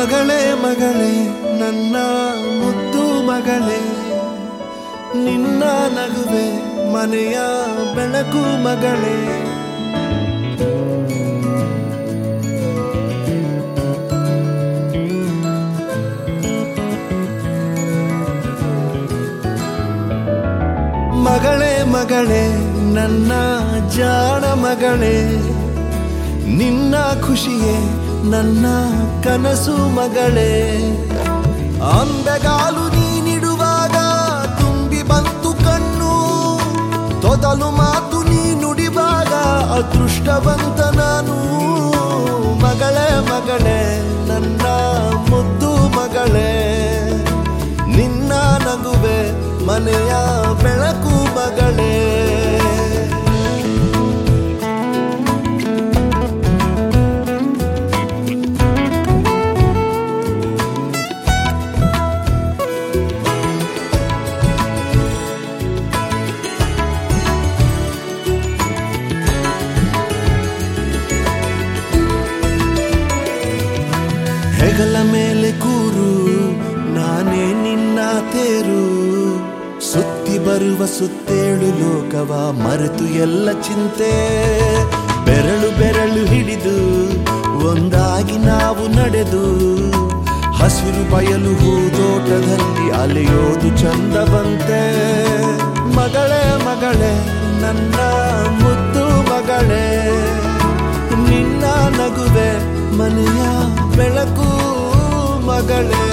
ಮಗಳೇ ಮಗಳೇ ನನ್ನ ಮುದ್ದು ಮಗಳೇ ನಿನ್ನ ನಗುವೆ ಮನೆಯ ಬೆಳಕು ಮಗಳೇ ಮಗಳೇ ಮಗಳೇ ನನ್ನ ಜಾಣ ಮಗಳೇ ನಿನ್ನ ಖುಷಿಯೇ ನನ್ನ ಕನಸು ಮಗಳೇ ಅಂಬೆಗಾಲು ನೀನಿಡುವಾಗ ತುಂಬಿ ಬಂತು ಕಣ್ಣು ತೊದಲು ಮಾತು ನೀ ನುಡಿವಾಗ ಅದೃಷ್ಟವಂತ ನಾನು ಮಗಳೇ ಮಗಳೇ ನನ್ನ ಮುದ್ದು ಮಗಳೇ ನಿನ್ನ ನಗುವೆ ಮನೆಯ ಬೆಳಕು ಮಗಳೇ ಹೆಗಲ ಮೇಲೆ ಕೂರು ನಾನೇ ನಿನ್ನ ತೇರು ಸುತ್ತಿ ಬರುವ ಸುತ್ತೇಳು ಲೋಕವ ಮರೆತು ಎಲ್ಲ ಚಿಂತೆ ಬೆರಳು ಬೆರಳು ಹಿಡಿದು ಒಂದಾಗಿ ನಾವು ನಡೆದು ಹಸಿರು ಬಯಲು ಹೂದೋಟದಲ್ಲಿ ಅಲೆಯೋದು ಚಂದ ಬಂತೆ ಮಗಳೇ ಮಗಳೇ ನನ್ನ ಮುದ್ದು ಮಗಳೇ ನಿನ್ನ ನಗುವೆ ಮನೆಯ ಬೆಳಕು ಮಗಳೇ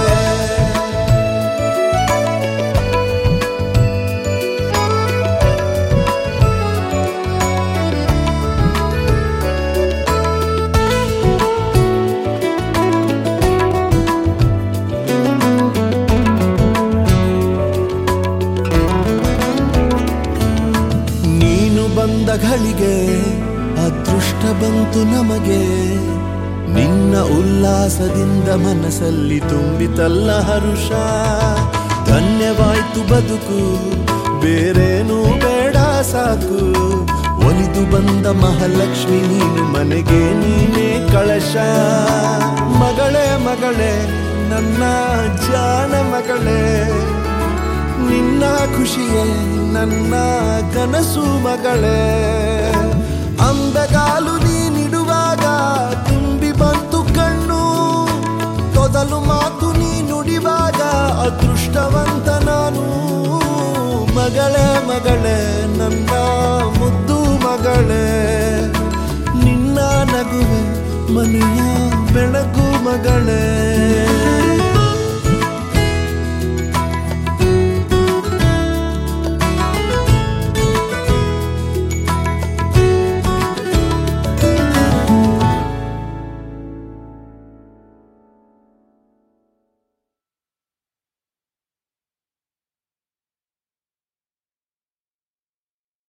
ನೀನು ಬಂದ ಘಳಿಗೆ ಅದೃಷ್ಟ ಬಂತು ನಮಗೆ ನಿನ್ನ ಉಲ್ಲಾಸದಿಂದ ಮನಸ್ಸಲ್ಲಿ ತುಂಬಿತಲ್ಲ ಹರುಷ ಧನ್ಯವಾಯ್ತು ಬದುಕು ಬೇರೇನೂ ಬೇಡ ಸಾಕು ಒಲಿದು ಬಂದ ಮಹಾಲಕ್ಷ್ಮಿ ನೀನು ಮನೆಗೆ ನೀನೇ ಕಳಶ ಮಗಳೇ ಮಗಳೇ ನನ್ನ ಜಾಣ ಮಗಳೇ ನಿನ್ನ ಖುಷಿಯೇ ನನ್ನ ಕನಸು ಮಗಳೇ ಅಂಬೆಗಾಲು ನೀನಿಡುವಾಗ ತುಂಬಿ ಬಂತು ಕಣ್ಣು ತೊದಲು ಮಾತು ನೀ ನುಡಿವಾಗ ಅದೃಷ್ಟವಂತ ನಾನು ಮಗಳೇ ಮಗಳೇ ನನ್ನ ಮುದ್ದು ಮಗಳೇ ನಿನ್ನ ನಗುವೆ ಮನೆಯ